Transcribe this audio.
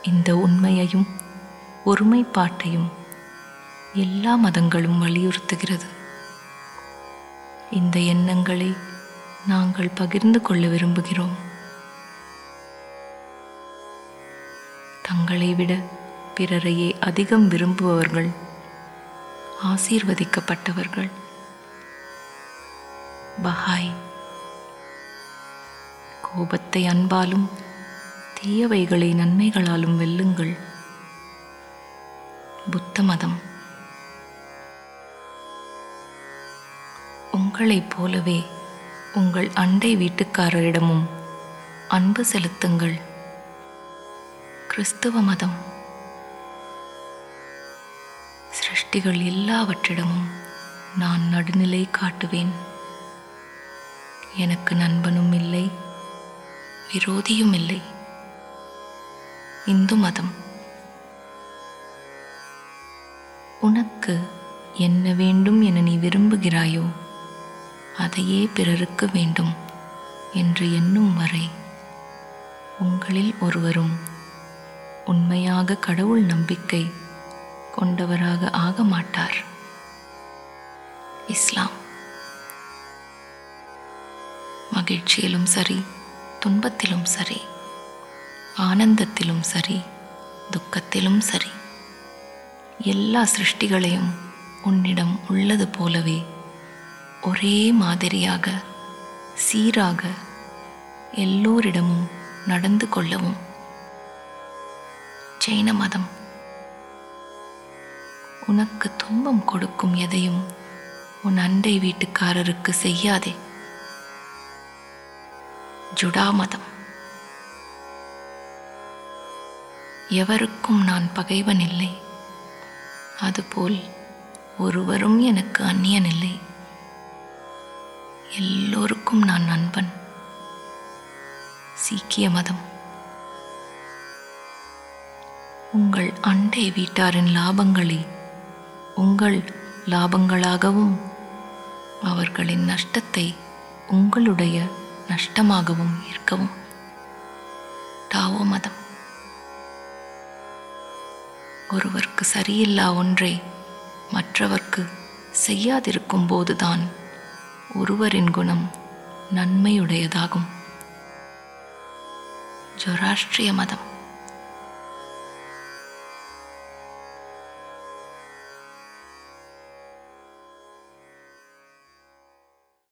இந்த உண்மையையும் ஒருமைப்பாட்டையும் எல்லா மதங்களும் வலியுறுத்துகிறது இந்த எண்ணங்களை நாங்கள் பகிர்ந்து கொள்ள விரும்புகிறோம் தங்களை விட பிறரையே அதிகம் விரும்புபவர்கள் ஆசீர்வதிக்கப்பட்டவர்கள் பஹாய் கோபத்தை அன்பாலும் தீயவைகளை நன்மைகளாலும் வெல்லுங்கள் புத்த மதம் உங்களைப் போலவே உங்கள் அண்டை வீட்டுக்காரரிடமும் அன்பு செலுத்துங்கள் கிறிஸ்துவ மதம் சிருஷ்டிகள் எல்லாவற்றிடமும் நான் நடுநிலை காட்டுவேன் எனக்கு நண்பனும் இல்லை விரோதியும் இல்லை இந்து மதம் உனக்கு என்ன வேண்டும் என நீ விரும்புகிறாயோ அதையே பிறருக்கு வேண்டும் என்று எண்ணும் வரை உங்களில் ஒருவரும் உண்மையாக கடவுள் நம்பிக்கை கொண்டவராக ஆக மாட்டார் இஸ்லாம் மகிழ்ச்சியிலும் சரி துன்பத்திலும் சரி ஆனந்தத்திலும் சரி துக்கத்திலும் சரி எல்லா சிருஷ்டிகளையும் உன்னிடம் உள்ளது போலவே ஒரே மாதிரியாக சீராக எல்லோரிடமும் நடந்து கொள்ளவும் ஜெயின மதம் உனக்கு துன்பம் கொடுக்கும் எதையும் உன் அண்டை வீட்டுக்காரருக்கு செய்யாதே ஜுடா மதம் எவருக்கும் நான் பகைவன் இல்லை அதுபோல் ஒருவரும் எனக்கு அந்நியன் இல்லை எல்லோருக்கும் நான் நண்பன் சீக்கிய மதம் உங்கள் அண்டை வீட்டாரின் லாபங்களை உங்கள் லாபங்களாகவும் அவர்களின் நஷ்டத்தை உங்களுடைய நஷ்டமாகவும் இருக்கவும் டாவோ மதம் ஒருவருக்கு சரியில்லா ஒன்றை மற்றவர்க்கு செய்யாதிருக்கும் போதுதான் ஒருவரின் குணம் நன்மையுடையதாகும் ஜொராஷ்டிரிய மதம்